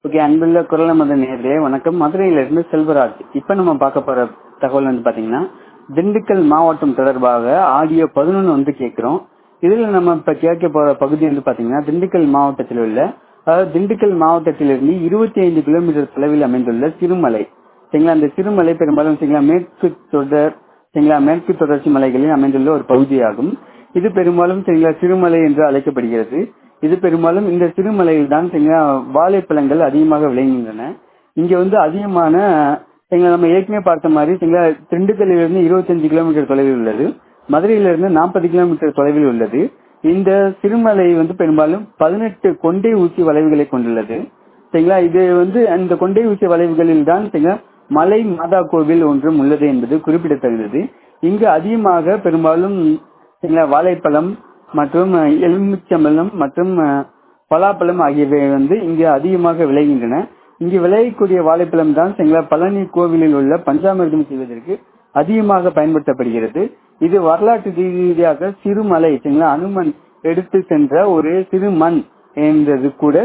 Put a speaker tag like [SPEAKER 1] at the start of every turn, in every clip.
[SPEAKER 1] okay அன்புள்ள குரல் நமது நேர்களே வணக்கம் மதுரையிலிருந்து செல்வராஜ் இப்ப நம்ம பார்க்க போற தகவல் வந்து பாத்தீங்கன்னா திண்டுக்கல் மாவட்டம் தொடர்பாக ஆடியோ பதினொன்னு வந்து கேட்கிறோம் இதுல நம்ம இப்ப கேட்க போற பகுதி வந்து பாத்தீங்கன்னா திண்டுக்கல் மாவட்டத்தில் உள்ள அதாவது திண்டுக்கல் மாவட்டத்திலிருந்து இருபத்தி ஐந்து கிலோமீட்டர் தொலைவில் அமைந்துள்ள சிறுமலை சரிங்களா அந்த சிறுமலை பெரும்பாலும் சரிங்களா மேற்கு தொடர் சரிங்களா மேற்கு தொடர்ச்சி மலைகளில் அமைந்துள்ள ஒரு பகுதியாகும் இது பெரும்பாலும் சரிங்களா சிறுமலை என்று அழைக்கப்படுகிறது இது பெரும்பாலும் இந்த சிறுமலையில் தான் சரிங்களா வாழைப்பழங்கள் அதிகமாக விளைகின்றன இங்க வந்து அதிகமான சரிங்களா நம்ம ஏற்கனவே பார்த்த மாதிரி சரிங்களா திண்டுக்கல்லிலிருந்து இருபத்தஞ்சு கிலோமீட்டர் தொலைவில் உள்ளது மதுரையிலிருந்து நாற்பது கிலோமீட்டர் தொலைவில் உள்ளது இந்த சிறுமலை வந்து பெரும்பாலும் பதினெட்டு கொண்டை ஊசி வளைவுகளை கொண்டுள்ளது சரிங்களா இது வந்து அந்த கொண்டை ஊசி வளைவுகளில் தான் சரிங்களா மலை மாதா கோவில் ஒன்றும் உள்ளது என்பது குறிப்பிடத்தகுந்தது இங்கு அதிகமாக பெரும்பாலும் சரிங்களா வாழைப்பழம் மற்றும் எலுமிச்சம்பழம் மற்றும் பலாப்பழம் ஆகியவை வந்து இங்கு அதிகமாக விளைகின்றன இங்கு விளையக்கூடிய வாழைப்பழம் தான் சரிங்களா பழனி கோவிலில் உள்ள பஞ்சாமிர்தம் செய்வதற்கு அதிகமாக பயன்படுத்தப்படுகிறது இது வரலாற்று ரீதியாக சிறுமலை சரிங்களா அனுமன் எடுத்து சென்ற ஒரு சிறு மண் என்றது கூட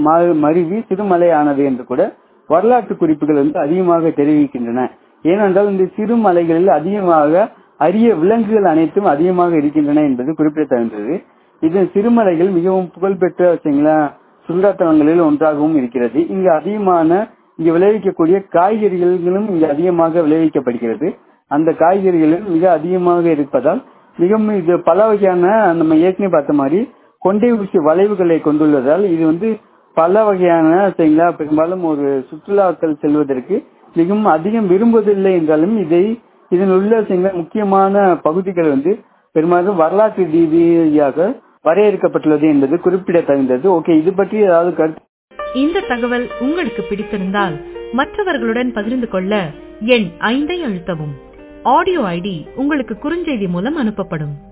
[SPEAKER 1] மருவி சிறுமலை ஆனது என்று கூட வரலாற்று குறிப்புகள் வந்து அதிகமாக தெரிவிக்கின்றன ஏனென்றால் இந்த சிறு மலைகளில் அதிகமாக அரிய விலங்குகள் அனைத்தும் அதிகமாக இருக்கின்றன என்பது குறிப்பிடத்தகுந்தது இது சிறுமலைகள் மிகவும் புகழ்பெற்ற சரிங்களா சுற்றுலாத்தலங்களில் ஒன்றாகவும் இருக்கிறது இங்கு அதிகமான இங்கு விளைவிக்கக்கூடிய காய்கறிகளும் இங்கு அதிகமாக விளைவிக்கப்படுகிறது அந்த காய்கறிகளும் மிக அதிகமாக இருப்பதால் மிகவும் இது பல வகையான நம்ம ஏற்கனவே பார்த்த மாதிரி கொண்டை ஊசி வளைவுகளை கொண்டுள்ளதால் இது வந்து பல வகையான சரிங்களா பெரும்பாலும் ஒரு சுற்றுலாக்கள் செல்வதற்கு மிகவும் அதிகம் விரும்புவதில்லை என்றாலும் இதை இதன் உள்ள சில முக்கியமான பகுதிகள் வந்து பெரும்பாலும் வரலாற்று ரீதியாக வரையறுக்கப்பட்டுள்ளது என்பது குறிப்பிடத்தகுந்தது ஓகே இது பற்றி ஏதாவது கருத்து
[SPEAKER 2] இந்த தகவல் உங்களுக்கு பிடித்திருந்தால் மற்றவர்களுடன் பகிர்ந்து கொள்ள எண் ஐந்தை அழுத்தவும் ஆடியோ ஐடி உங்களுக்கு குறுஞ்செய்தி மூலம் அனுப்பப்படும்